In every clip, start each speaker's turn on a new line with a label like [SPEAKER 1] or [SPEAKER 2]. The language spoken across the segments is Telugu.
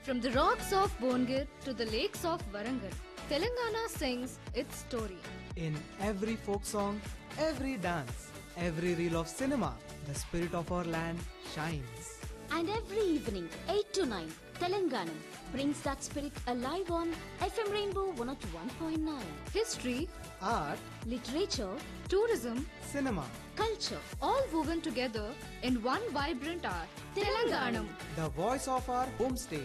[SPEAKER 1] From the rocks of Bongir to the lakes of Warangal, Telangana sings its story.
[SPEAKER 2] In every folk song, every dance, every reel of cinema, the spirit of our land shines.
[SPEAKER 3] And every evening, 8 to 9, Telangana brings that spirit alive on FM Rainbow 101.9.
[SPEAKER 1] History,
[SPEAKER 2] Art,
[SPEAKER 3] Literature,
[SPEAKER 1] tourism,
[SPEAKER 2] cinema,
[SPEAKER 3] culture,
[SPEAKER 1] all woven together in one vibrant art. Telanganam.
[SPEAKER 2] the voice of our homestay.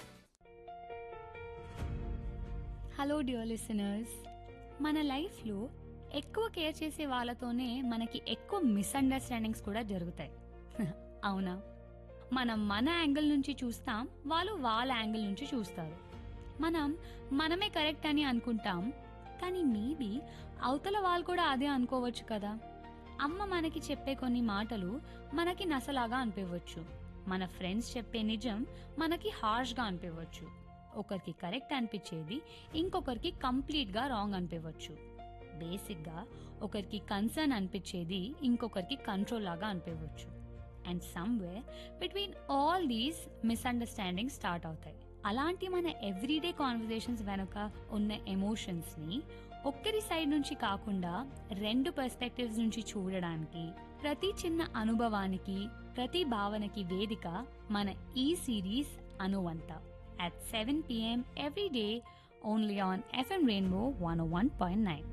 [SPEAKER 4] Hello dear listeners మన లైఫ్లో ఎక్కువ కేర్ చేసే వాళ్ళతోనే మనకి ఎక్కువ మిస్అండర్స్టాండింగ్స్ కూడా జరుగుతాయి అవునా మనం మన యాంగిల్ నుంచి చూస్తాం వాళ్ళు వాళ్ళ యాంగిల్ నుంచి చూస్తారు మనం మనమే కరెక్ట్ అని అనుకుంటాం కానీ మేబీ అవతల వాళ్ళు కూడా అదే అనుకోవచ్చు కదా అమ్మ మనకి చెప్పే కొన్ని మాటలు మనకి నసలాగా అనిపించవచ్చు మన ఫ్రెండ్స్ చెప్పే నిజం మనకి హార్ష్గా అనిపించవచ్చు ఒకరికి కరెక్ట్ అనిపించేది ఇంకొకరికి కంప్లీట్గా రాంగ్ అనిపించవచ్చు బేసిక్గా ఒకరికి కన్సర్న్ అనిపించేది ఇంకొకరికి కంట్రోల్ లాగా అనిపించవచ్చు and somewhere between all these misunderstanding start అవుతాయి అలాంటి మన ఎవ్రీడే కాన్వర్జేషన్స్ వెనుక ఉన్న ఎమోషన్స్ని ఒక్కరి సైడ్ నుంచి కాకుండా రెండు పర్స్పెక్టివ్స్ నుంచి చూడడానికి ప్రతి చిన్న అనుభవానికి ప్రతి భావనకి వేదిక మన ఈ సిరీస్ అనువంత at 7 p.m. every day only on FM Rainbow 101.9.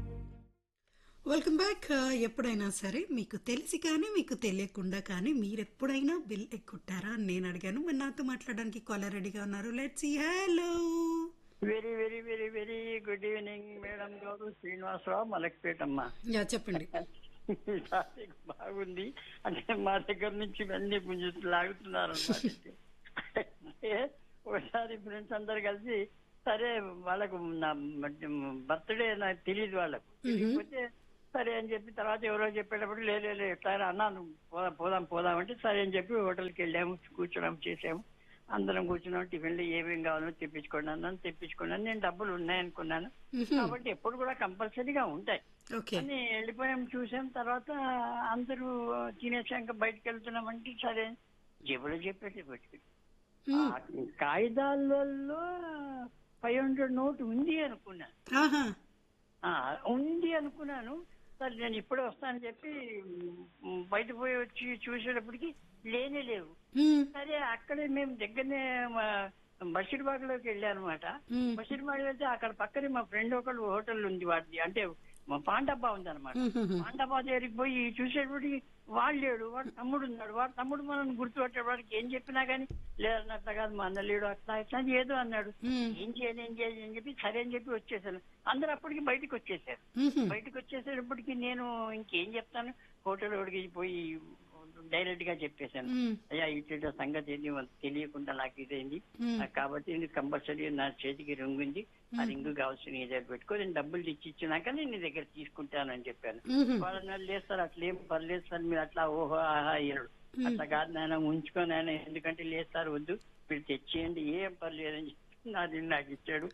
[SPEAKER 5] Welcome back ఎప్పుడైనా సరే మీకు తెలిసి కానీ మీకు తెలియకుండా కానీ మీరు ఎప్పుడైనా బిల్ ఎక్కుంటారా అని నేను అడిగాను మరి నాతో మాట్లాడడానికి కాలర్ రెడీగా ఉన్నారు let's hello
[SPEAKER 6] very very very very good evening madam గారు శ్రీనివాసరావు మలక్పేటమ్మ
[SPEAKER 5] యా చెప్పండి
[SPEAKER 6] టాపిక్ బాగుంది అంటే మా దగ్గర నుంచి ఇవన్నీ కొంచెం లాగుతున్నారు అన్నమాట. అంటే ఒకసారి ఫ్రెండ్స్ అందరు కలిసి సరే వాళ్ళకు నా బర్త్డే నాకు తెలియదు వాళ్ళకు తెలియకపోతే సరే అని చెప్పి తర్వాత ఎవరో చెప్పేటప్పుడు లే లే, లే సరే అన్నాను పోదాం పోదాం పోదాం అంటే సరే అని చెప్పి హోటల్కి వెళ్ళాము కూర్చోడం చేసాము అందరం కూర్చున్నాం టిఫిన్లు ఏమేం కావాలో తెప్పించుకోండి అన్నాను తెప్పించుకున్నాను నేను డబ్బులు ఉన్నాయనుకున్నాను కాబట్టి ఎప్పుడు కూడా కంపల్సరీగా ఉంటాయి
[SPEAKER 5] ఓకే
[SPEAKER 6] అని వెళ్ళిపోయాం చూసాం తర్వాత అందరూ తినేసాక బయటకు వెళ్తున్నామంటే సరే జేబులో చెప్పేసి పెట్టుకుని ఆ కాగితాలలో ఫైవ్ హండ్రెడ్ నోట్ ఉంది అనుకున్నాను
[SPEAKER 5] ఆహా
[SPEAKER 6] ఆ, ఉంది అనుకున్నాను సరే నేను ఇప్పుడే వస్తానని చెప్పి మ్, బయట పోయి వచ్చి చూసేటప్పటికి లేనే లేవు
[SPEAKER 5] మ్మ్.
[SPEAKER 6] సరే అక్కడే మేము దగ్గరనే బషీర్బాగ్ లోకి వెళ్ళానమాట
[SPEAKER 5] మ్మ్.
[SPEAKER 6] బషీర్బాగ్ వెళ్తే అక్కడ పక్కనే మా ఫ్రెండ్ ఒకళ్ళు హోటల్ ఉంది వాడిది అంటే మా పాండబ్బా ఉంది అనమాట
[SPEAKER 5] మ్మ్.
[SPEAKER 6] పాండబ్బా దగ్గరికి పోయి చూసేటప్పటికి వాడు లేడు వాడు తమ్ముడు ఉన్నాడు వాడు తమ్ముడు మనం గుర్తుపట్టే వాడికి ఏం చెప్పినా గానీ లేదన్నట్టు కాదు మా అన్న లేడు అట్లా ఇట్లా అని ఏదో అన్నాడు
[SPEAKER 5] మ్మ్.
[SPEAKER 6] ఏం చేయాలి ఏం చేయాలి అని చెప్పి సరే అని చెప్పి వచ్చేసాను అందరూ అప్పటికి బయటకు వచ్చేసారు
[SPEAKER 5] మ్మ్.
[SPEAKER 6] బయటకు వచ్చేసేటప్పటికి నేను ఇంకేం చెప్తాను హోటల్ ఒడికి పోయి డైరెక్ట్ గా చెప్పేశాను
[SPEAKER 5] మ్మ్.
[SPEAKER 6] అయ్యా ఇట్లా సంగతి ఏంది వాళ్ళకి తెలియకుండా నాకు ఇదేంది
[SPEAKER 5] మ్మ్.
[SPEAKER 6] నాకు కాబట్టి ఇది కంపల్సరీ నా చేతికి రింగు ఉంది ఆ రింగు కావాల్సిన నీ దగ్గర పెట్టుకో నేను డబ్బులు ఇచ్చి ఇచ్చినాక నేను నీ దగ్గర తీసుకుంటాను అని చెప్పాను
[SPEAKER 5] మ్మ్.
[SPEAKER 6] వాళ్ళు అన్నారు, లేదు సార్ అట్లా ఏం పర్లేదు సార్ మీరు అట్లా ఓహో ఆహా అయ్యాడు అట్లా కాదు నాయన ఉంచుకొని ఆయన ఎందుకంటే లేదు సార్ వద్దు మీరు తెచ్చేయండి ఏం పర్లేదు అని చెప్పి నాది నాకు ఇచ్చాడు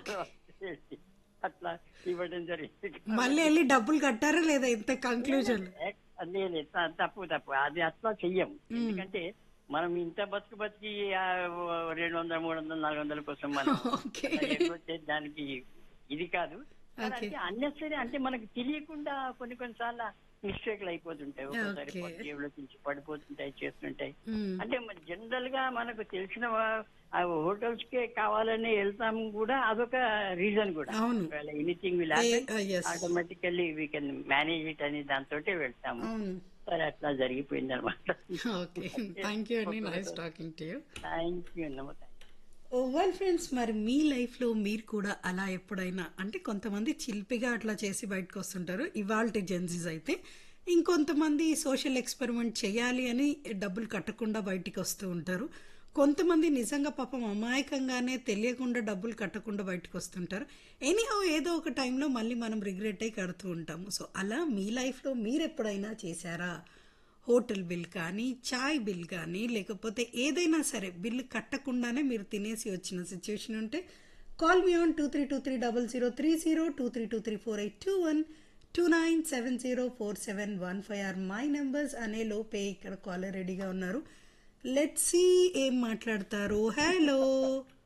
[SPEAKER 6] అట్లా ఇవ్వడం జరిగింది
[SPEAKER 5] మళ్ళీ వెళ్ళి డబ్బులు కట్టారా లేదా ఇంత కంక్లూజన్
[SPEAKER 6] అదే లేదు, త- తప్పు తప్పు అది అట్లా చెయ్యం ఎందుకంటే మనం ఇంత బతుకు బతికి ఆ, రెండు వందల మూడు వందల నాలుగు వందల కోసం మనం
[SPEAKER 5] ఓకే
[SPEAKER 6] ఎగ్గొట్టే దానికి ఇది కాదు
[SPEAKER 5] Okay.
[SPEAKER 6] అన్నెసరీ అంటే మనకు తెలియకుండా కొన్ని కొన్నిసార్లు మిస్టేక్లు అయిపోతుంటాయి ఒకసారి
[SPEAKER 5] Okay.
[SPEAKER 6] జేబులో నుంచి పడిపోతుంటాయి చేస్తుంటాయి
[SPEAKER 5] మ్మ్.
[SPEAKER 6] అంటే జనరల్ గా మనకు తెలిసిన హోటల్స్ కే కావాలని వెళ్తాం కూడా అదొక రీజన్ కూడా
[SPEAKER 5] అవును.
[SPEAKER 6] Anything will
[SPEAKER 5] Eh, uh, yes.
[SPEAKER 6] Automatically we can manage it అని దాంతో వెళ్తాము
[SPEAKER 5] అవును
[SPEAKER 6] సరే అట్లా జరిగిపోయింది అనమాట
[SPEAKER 5] ఓకే థ్యాంక్ యూ అండి nice talking to you
[SPEAKER 6] thank you నమస్తే
[SPEAKER 5] వెల్ ఫ్రెండ్స్ మరి మీ లైఫ్లో మీరు కూడా అలా ఎప్పుడైనా అంటే కొంతమంది చిలిపిగా అట్లా చేసి బయటకు వస్తుంటారు ఇవాళ జెన్సీస్ అయితే ఇంకొంతమంది సోషల్ ఎక్స్పెరిమెంట్ చేయాలి అని డబ్బులు కట్టకుండా బయటికి వస్తూ ఉంటారు కొంతమంది నిజంగా పాపం అమాయకంగానే తెలియకుండా డబ్బులు కట్టకుండా బయటకు వస్తుంటారు ఎనీహౌ ఏదో ఒక టైంలో మళ్ళీ మనం రిగ్రెట్ అయి కడుతూ ఉంటాము సో అలా మీ లైఫ్లో మీరు ఎప్పుడైనా చేశారా హోటల్ బిల్ కానీ చాయ్ బిల్ కానీ లేకపోతే ఏదైనా సరే బిల్లు కట్టకుండానే మీరు తినేసి వచ్చిన సిచ్యువేషన్ ఉంటే call me on two three two three double zero three zero two three two three four eight two one two nine seven zero four seven one five or my numbers అనే లోపే ఇక్కడ కాలర్ రెడీగా ఉన్నారు లెట్ సి ఏం మాట్లాడతారు హలో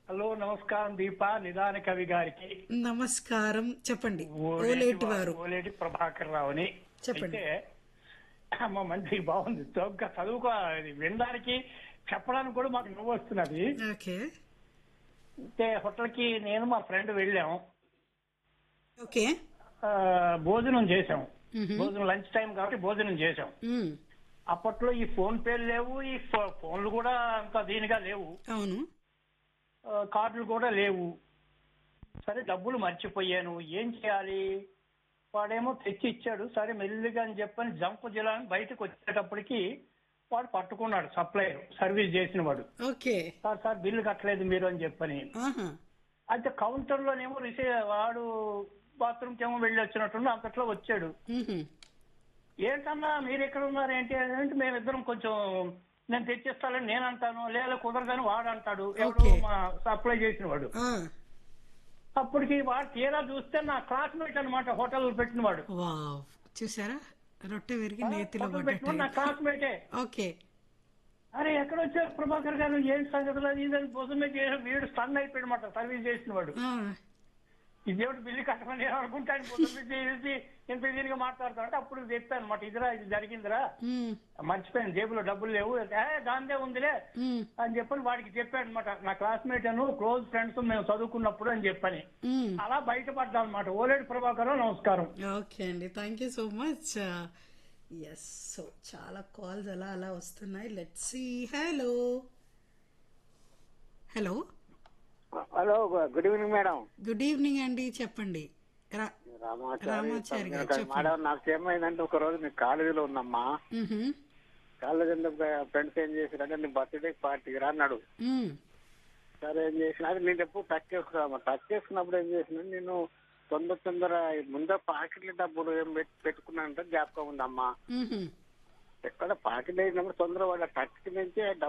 [SPEAKER 7] హలో నమస్కారం దీప నిదాన కవి గారికి
[SPEAKER 5] నమస్కారం చెప్పండి ఓలేటి వారు
[SPEAKER 7] ఓలేటి ప్రభాకర్ రావుని
[SPEAKER 5] చెప్పండి.
[SPEAKER 7] అయితే అమ్మ మంచి బాగుంది చౌకగా చదువుకో ఇది వినడానికి చెప్పడానికి కూడా మాకు నవ్వు వస్తున్నది
[SPEAKER 5] ఓకే
[SPEAKER 7] అయితే హోటల్ కి నేను మా ఫ్రెండ్ వెళ్ళాం
[SPEAKER 5] ఓకే
[SPEAKER 7] ఆ, భోజనం చేసాం
[SPEAKER 5] మ్మ్.
[SPEAKER 7] భోజనం లంచ్ టైం కాబట్టి భోజనం చేసాం
[SPEAKER 5] మ్మ్.
[SPEAKER 7] అప్పట్లో ఈ ఫోన్ పేలు లేవు ఈ ఫో- ఫోన్లు కూడా అంత దీనిగా లేవు
[SPEAKER 5] అవును
[SPEAKER 7] ఆ, కార్డులు కూడా లేవు సరే డబ్బులు మర్చిపోయాను ఏం చేయాలి వాడేమో తెచ్చి ఇచ్చాడు సరే మెల్లిగా అని చెప్పని జంప్ జిల్లాని బయటకు వచ్చేటప్పటికి వాడు పట్టుకున్నాడు సప్లైర్ సర్వీస్ చేసిన వాడు
[SPEAKER 5] ఓకే
[SPEAKER 7] సార్ సార్ బిల్లు కట్టలేదు మీరు అని చెప్పని
[SPEAKER 5] ఆహా
[SPEAKER 7] అయితే కౌంటర్ లోనేమో రిసీవ్ వాడు బాత్రూమ్ ఏమో వెళ్ళి వచ్చినట్టు అంతట్లో వచ్చాడు
[SPEAKER 5] మ్మ్హ్మ్.
[SPEAKER 7] ఏంటన్నా మీరు ఎక్కడ ఉన్నారు ఏంటి అంటే మేమిద్దరం కొంచెం నేను తెచ్చిస్తానని నేను అంటాను లేదా కుదరదని వాడు అంటాడు ఎవడో
[SPEAKER 5] Okay.
[SPEAKER 7] మా సప్లై చేసిన వాడు
[SPEAKER 5] ఆ,
[SPEAKER 7] అప్పటికి వాడు తీరా చూస్తే నా క్లాస్మేట్ అనమాట హోటల్ పెట్టిన వాడు
[SPEAKER 5] వావ్ చూసారా రొట్టె విరిగి నేతిలో
[SPEAKER 7] హోటల్ పెట్టిన వాడు నా
[SPEAKER 5] పడ్డట్టు
[SPEAKER 7] క్లాస్మేటే
[SPEAKER 5] ఓకే
[SPEAKER 7] అరే ఎక్కడ వచ్చారు ప్రభాకర్ గారు ఏం సంగతులు అది ఇదని భుజమే చేసి వీడు స్టన్ అయిపోయాడు అనమాట సర్వీస్ చేసిన వాడు
[SPEAKER 5] ఆ,
[SPEAKER 7] ఇదేమిటి బిల్లు కట్టమని నేను అనుకుంటాను భుజమే చేసి ఇంత దీనిగా మాట్లాడతాడు అప్పుడు చెప్పాను అనమాట ఇదిరా ఇది జరిగిందిరా
[SPEAKER 5] మ్మ్.
[SPEAKER 7] మర్చిపోయాను జేబులో డబ్బులు లేవు ఏ దాందే ఉందిలే
[SPEAKER 5] మ్మ్.
[SPEAKER 7] అని చెప్పని వాడికి చెప్పాడు అనమాట నా క్లాస్మేట్ అను క్లోజ్ ఫ్రెండ్స్ మేము చదువుకున్నప్పుడు అని చెప్పని
[SPEAKER 5] మ్మ్.
[SPEAKER 7] అలా బయటపడ్డా అనమాట ఓలేడు ప్రభాకర్ నమస్కారం
[SPEAKER 5] ఓకే అండి thank you so much yes so చాలా కాల్స్ అలా అలా వస్తున్నాయి let see hello hello
[SPEAKER 8] hello good evening madam
[SPEAKER 5] good evening అండి చెప్పండి రా-
[SPEAKER 8] రామాచారి
[SPEAKER 5] రామాచారి గారు
[SPEAKER 8] మేడం
[SPEAKER 5] చెప్పండి
[SPEAKER 8] నాకు ఏమైందంటే ఒక రోజు నేను కాలేజీలో ఉన్నమ్మా
[SPEAKER 5] మ్హూ.
[SPEAKER 8] కాలేజీలో ఫ్రెండ్స్ ఏం చేశారంటే నీ బర్త్డే పార్టీకి రా అన్నాడు
[SPEAKER 5] మ్మ్.
[SPEAKER 8] సరే ఏం చేసిన అది నేను ఎప్పుడు టచ్ చేసుకున్నా టచ్ చేసుకున్నప్పుడు ఏం చేసిన నేను తొందర తొందర ముందర పాకెట్ల డబ్బులు ఏం పెట్- పెట్టుకున్నానంటే జ్ఞాపకం ఉందమ్మా
[SPEAKER 5] మ్హూ.
[SPEAKER 8] ఎక్కడ పాకెట్ వేసినప్పుడు తొందర వాళ్ళ టచ్ నుంచి